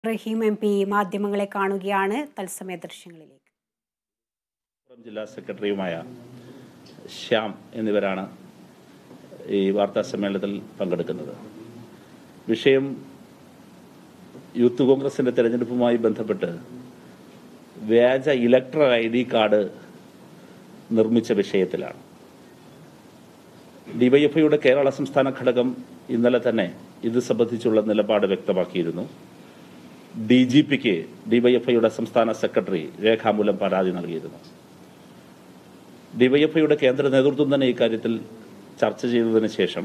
റഹീം M P മാധ്യമങ്ങളെ കാണുകയാണ് തത്സമയ ദൃശ്യങ്ങളിലേക്ക് മലപ്പുറം ജില്ലാ സെക്രട്ടറിയുമായ ശ്യാം എന്നിവരാണ് ഈ വാർത്താ സമ്മേളനത്തിൽ പങ്കെടുക്കുന്നത് വിഷയം യൂത്ത് കോൺഗ്രസിന്റെ തെരഞ്ഞെടുപ്പുമായി ബന്ധപ്പെട്ട് വ്യാജ ഇലക്ട്രൽ ഐ ഡി കാർഡ് നിർമ്മിച്ച വിഷയത്തിലാണ് ഡിവൈഎഫ്ഐയുടെ കേരള സംസ്ഥാന ഘടകം ഇന്നലെ തന്നെ ഇത് സംബന്ധിച്ചുള്ള നിലപാട് വ്യക്തമാക്കിയിരുന്നു ഡി ജി പിക്ക് ഡിവൈഎഫ്ഐയുടെ സംസ്ഥാന സെക്രട്ടറി രേഖാമൂലം പരാതി നൽകിയിരുന്നു ഡിവൈഎഫ്ഐയുടെ കേന്ദ്ര നേതൃത്വം തന്നെ ഇക്കാര്യത്തിൽ ചർച്ച ചെയ്തതിനു ശേഷം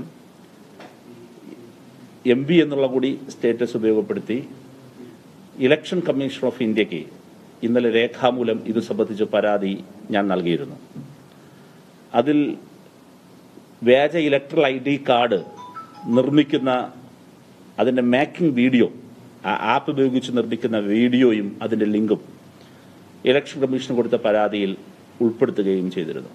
എം പി എന്നുള്ള കൂടി സ്റ്റേറ്റസ് ഉപയോഗപ്പെടുത്തി ഇലക്ഷൻ കമ്മീഷൻ ഓഫ് ഇന്ത്യക്ക് ഇന്നലെ രേഖാമൂലം ഇത് സംബന്ധിച്ച് പരാതി ഞാൻ നൽകിയിരുന്നു അതിൽ വ്യാജ ഇലക്ട്രൽ ഐ ഡി കാർഡ് നിർമ്മിക്കുന്ന അതിൻ്റെ മേക്കിംഗ് വീഡിയോ ആ ആപ്പ് ഉപയോഗിച്ച് നിർമ്മിക്കുന്ന വീഡിയോയും അതിൻ്റെ ലിങ്കും ഇലക്ഷൻ കമ്മീഷന് കൊടുത്ത പരാതിയിൽ ഉൾപ്പെടുത്തുകയും ചെയ്തിരുന്നു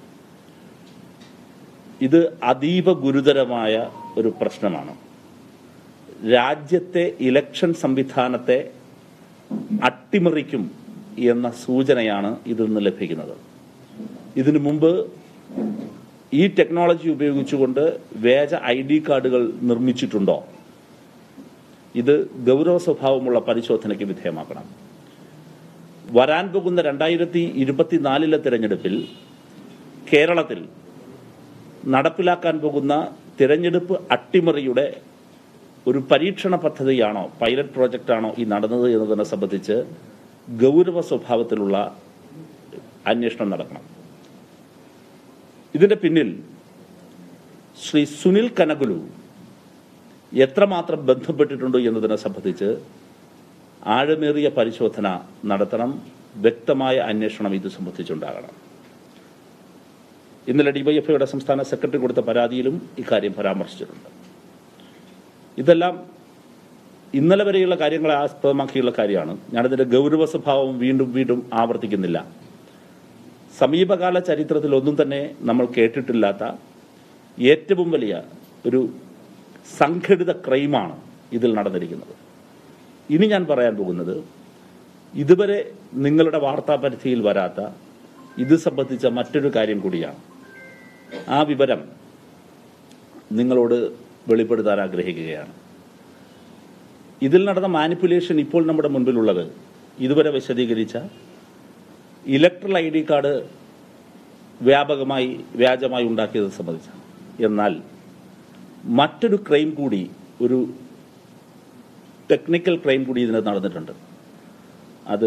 ഇത് അതീവ ഗുരുതരമായ ഒരു പ്രശ്നമാണ് രാജ്യത്തെ ഇലക്ഷൻ സംവിധാനത്തെ അട്ടിമറിക്കും എന്ന സൂചനയാണ് ഇതിൽ നിന്ന് ലഭിക്കുന്നത് ഇതിനു മുമ്പ് ഈ ടെക്നോളജി ഉപയോഗിച്ചുകൊണ്ട് വ്യാജ ഐ ഡി കാർഡുകൾ നിർമ്മിച്ചിട്ടുണ്ടോ ഇത് ഗൗരവ സ്വഭാവമുള്ള പരിശോധനയ്ക്ക് വിധേയമാക്കണം വരാൻ പോകുന്ന രണ്ടായിരത്തി ഇരുപത്തിനാലിലെ തിരഞ്ഞെടുപ്പിൽ കേരളത്തിൽ നടപ്പിലാക്കാൻ പോകുന്ന തിരഞ്ഞെടുപ്പ് അട്ടിമറിയുടെ ഒരു പരീക്ഷണ പദ്ധതിയാണോ പൈലറ്റ് പ്രോജക്റ്റാണോ ഈ നടന്നത് എന്നതിനെ സംബന്ധിച്ച് ഗൗരവ സ്വഭാവത്തിലുള്ള അന്വേഷണം നടക്കണം ഇതിന്റെ പിന്നിൽ ശ്രീ സുനിൽ കനകുലു എത്രമാത്രം ബന്ധപ്പെട്ടിട്ടുണ്ട് എന്നതിനെ സംബന്ധിച്ച് ആഴമേറിയ പരിശോധന നടത്തണം വ്യക്തമായ അന്വേഷണം ഇത് സംബന്ധിച്ചുണ്ടാകണം ഇന്നലെ ഡിവൈഎഫ്ഐയുടെ സംസ്ഥാന സെക്രട്ടറി കൊടുത്ത പരാതിയിലും ഇക്കാര്യം പരാമർശിച്ചിട്ടുണ്ട് ഇതെല്ലാം ഇന്നലെ വരെയുള്ള കാര്യങ്ങളെ ആസ്പദമാക്കിയുള്ള കാര്യമാണ് ഞാനതിന്റെ ഗൗരവ സ്വഭാവം വീണ്ടും വീണ്ടും ആവർത്തിക്കുന്നില്ല സമീപകാല ചരിത്രത്തിൽ ഒന്നും തന്നെ നമ്മൾ കേട്ടിട്ടില്ലാത്ത ഏറ്റവും വലിയ ഒരു സംഘടിത ക്രൈമാണ് ഇതിൽ നടന്നിരിക്കുന്നത് ഇനി ഞാൻ പറയാൻ പോകുന്നത് ഇതുവരെ നിങ്ങളുടെ വാർത്താ പരിധിയിൽ വരാത്ത ഇത് സംബന്ധിച്ച മറ്റൊരു കാര്യം കൂടിയാണ് ആ വിവരം നിങ്ങളോട് വെളിപ്പെടുത്താൻ ആഗ്രഹിക്കുകയാണ് ഇതിൽ നടന്ന മാനിപ്പുലേഷൻ ഇപ്പോൾ നമ്മുടെ മുൻപിലുള്ളത് ഇതുവരെ വിശദീകരിച്ച ഇലക്ട്രൽ ഐ ഡി കാർഡ് വ്യാപകമായി വ്യാജമായി ഉണ്ടാക്കിയത് സംബന്ധിച്ചാണ് എന്നാൽ മറ്റൊരു ക്രൈം കൂടി ഒരു ടെക്നിക്കൽ ക്രൈം കൂടി ഇതിന് നടന്നിട്ടുണ്ട് അത്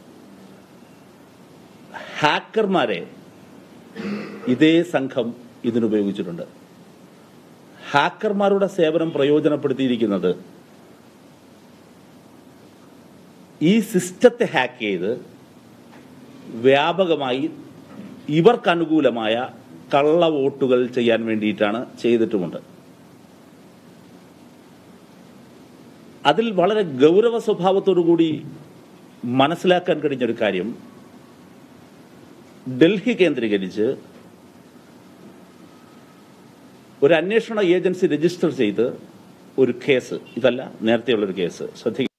ഹാക്കർമാരെ ഇതേ സംഘം ഇതിനുപയോഗിച്ചിട്ടുണ്ട് ഹാക്കർമാരുടെ സേവനം പ്രയോജനപ്പെടുത്തിയിരിക്കുന്നത് ഈ സിസ്റ്റത്തെ ഹാക്ക് ചെയ്ത് വ്യാപകമായി ഇവർക്ക് അനുകൂലമായ കള്ള വോട്ടുകൾ ചെയ്യാൻ വേണ്ടിയിട്ടാണ് ചെയ്തിട്ടുമുണ്ട് അതിൽ വളരെ ഗൗരവ സ്വഭാവത്തോടു കൂടി മനസ്സിലാക്കാൻ കഴിഞ്ഞൊരു കാര്യം ഡൽഹി കേന്ദ്രീകരിച്ച് ഒരു അന്വേഷണ ഏജൻസി രജിസ്റ്റർ ചെയ്ത് ഒരു കേസ് ഇതല്ല നേരത്തെയുള്ളൊരു കേസ് ശ്രദ്ധിക്കുക